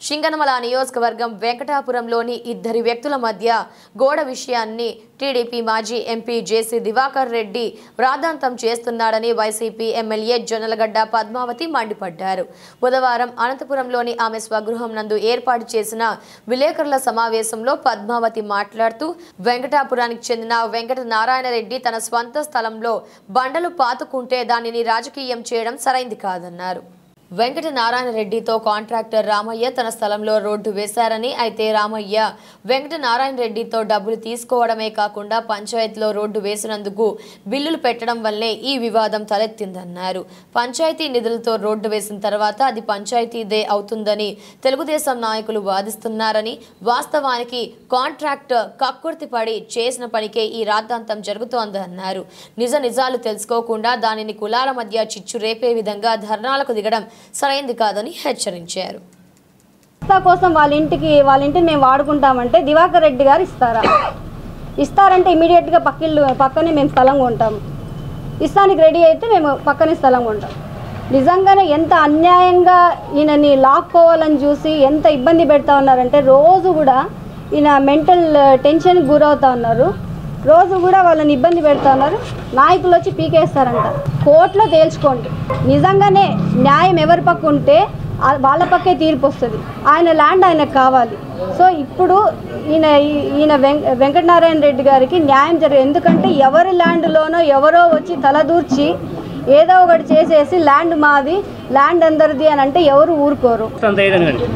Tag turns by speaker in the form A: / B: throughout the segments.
A: సింగనమల నియోజకవర్గం వెంకటాపురంలోని ఇద్దరి వ్యక్తుల మధ్య గోడ విషయాన్ని టీడీపీ మాజీ ఎంపీ జేసీ దివాకర్ రెడ్డి రాద్ధాంతం చేస్తున్నాడని వైసీపీ ఎమ్మెల్యే జొన్నలగడ్డ పద్మావతి మండిపడ్డారు బుధవారం అనంతపురంలోని ఆమె స్వగృహం నందు ఏర్పాటు చేసిన విలేకరుల సమావేశంలో పద్మావతి మాట్లాడుతూ వెంకటాపురానికి చెందిన వెంకట నారాయణ రెడ్డి తన స్వంత స్థలంలో బండలు పాతుకుంటే దానిని రాజకీయం చేయడం సరైంది కాదన్నారు వెంకట నారాయణ రెడ్డితో కాంట్రాక్టర్ రామయ్య తన స్థలంలో రోడ్డు వేశారని అయితే రామయ్య వెంకట నారాయణ రెడ్డితో డబ్బులు తీసుకోవడమే కాకుండా పంచాయతీలో రోడ్డు వేసినందుకు బిల్లులు పెట్టడం వల్లే ఈ వివాదం తలెత్తిందన్నారు పంచాయతీ నిధులతో రోడ్డు వేసిన తర్వాత అది పంచాయతీదే అవుతుందని తెలుగుదేశం నాయకులు వాదిస్తున్నారని వాస్తవానికి కాంట్రాక్టర్ కక్కుర్తి పడి చేసిన పనికే ఈ రాద్ధాంతం జరుగుతోందన్నారు నిజ నిజాలు తెలుసుకోకుండా దానిని కులాల మధ్య చిచ్చు రేపే విధంగా ధర్నాలకు దిగడం సరైంది కాదని హెచ్చరించారు
B: సంస్థ కోసం వాళ్ళ ఇంటికి వాళ్ళ ఇంటిని మేము వాడుకుంటామంటే దివాకర్ రెడ్డి గారు ఇస్తారా ఇస్తారంటే ఇమీడియట్గా పక్కిళ్ళు పక్కనే మేము స్థలం కొంటాం ఇస్తానికి రెడీ అయితే మేము పక్కనే స్థలం కొంటాం నిజంగానే ఎంత అన్యాయంగా ఈయనని లాక్కోవాలని చూసి ఎంత ఇబ్బంది పెడతా ఉన్నారంటే రోజు కూడా ఈయన మెంటల్ టెన్షన్కి గురవుతా ఉన్నారు రోజు కూడా వాళ్ళని ఇబ్బంది పెడతా ఉన్నారు నాయకులు వచ్చి పీకేస్తారంట కోర్టులో తేల్చుకోండి నిజంగానే న్యాయం ఎవరి పక్క ఉంటే ఆ- వాళ్ళ పక్కే తీర్పు వస్తుంది ఆయన ల్యాండ్ ఆయనకు కావాలి సో ఇప్పుడు ఈయన ఈ- ఈయన వెంక వెంకటనారాయణ రెడ్డి గారికి న్యాయం జరిగింది ఎందుకంటే ఎవరి ల్యాండ్లోనో ఎవరో వచ్చి తలదూర్చి ఏదో ఒకటి చేసేసి ల్యాండ్ మాది ల్యాండ్ అందరిది అని అంటే ఎవరు ఊరుకోరు
C: అంత ఏదని కానీ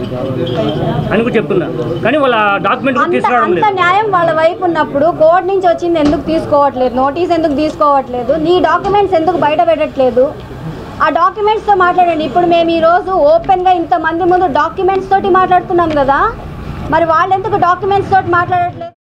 C: అని కూడా చెప్తున్నా కానీ వాళ్ళ డాక్యుమెంట్
B: అంత
C: తీసుకురావడం
B: అంత
C: లేదు
B: న్యాయం వాళ్ళ వైపు ఉన్నప్పుడు కోర్టు నుంచి వచ్చింది ఎందుకు తీసుకోవట్లేదు నోటీస్ ఎందుకు తీసుకోవట్లేదు నీ డాక్యుమెంట్స్ ఎందుకు బయట పెట్టట్లేదు ఆ డాక్యుమెంట్స్తో మాట్లాడండి ఇప్పుడు మేము ఈరోజు ఓపెన్గా ఇంతమంది ముందు డాక్యుమెంట్స్ తోటి మాట్లాడుతున్నాం కదా మరి వాళ్ళు ఎందుకు డాక్యుమెంట్స్ తోటి మాట్లాడట్లేదు